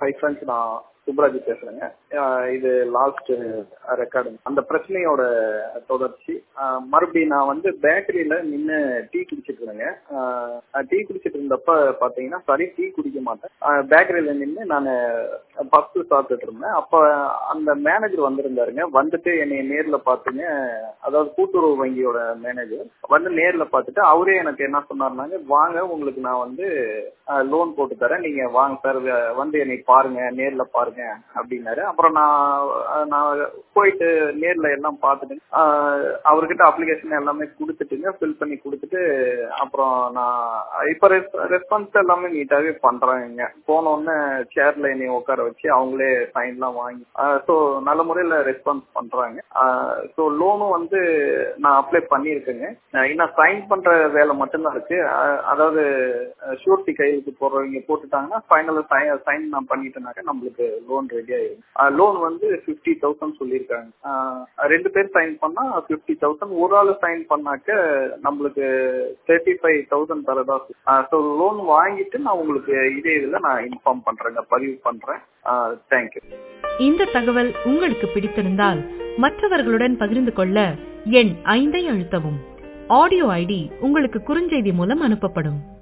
hi friends நான் சுப்ராஜ் பேசுறேங்க அஹ் இது லாஸ்ட் ரெக்கார்டு அந்த பிரச்சனையோட தொடர்ச்சி அஹ் மறுபடியும் நான் வந்து பேக்கரியில நின்று டீ குடிச்சிட்டு இருந்தேங்க டீ குடிச்சிட்டு இருந்தப்ப பாத்தீங்கன்னா சரி டீ குடிக்க மாட்டேன் பேக்கரியில நின்று நான் பப்ஸ் சாப்பிட்டுட்டு இருந்தேன் அப்ப அந்த மேனேஜர் வந்திருந்தாருங்க வந்துட்டு என்னை நேர்ல பார்த்துங்க அதாவது கூட்டுறவு வங்கியோட மேனேஜர் வந்து நேர்ல பார்த்துட்டு அவரே எனக்கு என்ன சொன்னாருனாங்க வாங்க உங்களுக்கு நான் வந்து லோன் போட்டு தரேன் நீங்க வாங்க சார் வந்து என்னை பாருங்க நேர்ல பாருங்க அப்படின்னாரு அப்புறம் நான் நான் போயிட்டு நேர்ல எல்லாம் பார்த்துட்டு அவர்கிட்ட அப்ளிகேஷன் எல்லாமே கொடுத்துட்டுங்க ஃபில் பண்ணி கொடுத்துட்டு அப்புறம் நான் இப்ப ரெஸ்பான்ஸ் எல்லாமே நீட்டாவே பண்றாங்க போனோடனே சேர்ல என்னை உட்கார வச்சு அவங்களே சைன்லாம் வாங்கி ஸோ நல்ல முறையில ரெஸ்பான்ஸ் பண்றாங்க ஸோ லோனும் வந்து நான் அப்ளை பண்ணியிருக்கேங்க இன்னும் சைன் பண்ற வேலை மட்டும்தான் இருக்கு அதாவது ஷூரிட்டி கையெழுத்து போடுறவங்க போட்டுட்டாங்கன்னா ஃபைனல் சைன் நான் பண்ணிட்டேனாக்க நம்மளுக்கு லோன் ரெடி ஆயிடும் லோன் வந்து ஃபிஃப்டி தௌசண்ட் சொல்லியிருக்காங்க ரெண்டு பேர் சைன் பண்ணா ஃபிஃப்டி தௌசண்ட் ஒரு ஆள் சைன் பண்ணாக்க நம்மளுக்கு தேர்ட்டி ஃபைவ் தௌசண்ட் தரதா ஸோ லோன் வாங்கிட்டு நான் உங்களுக்கு இதே இதில் நான் இன்ஃபார்ம் பண்றேங்க பதிவு பண்றேன் தேங்க்யூ இந்த தகவல் உங்களுக்கு பிடித்திருந்தால் மற்றவர்களுடன் பகிர்ந்து கொள்ள எண் ஐந்தை அழுத்தவும் ஆடியோ ஐடி உங்களுக்கு குறுஞ்செய்தி மூலம் அனுப்பப்படும்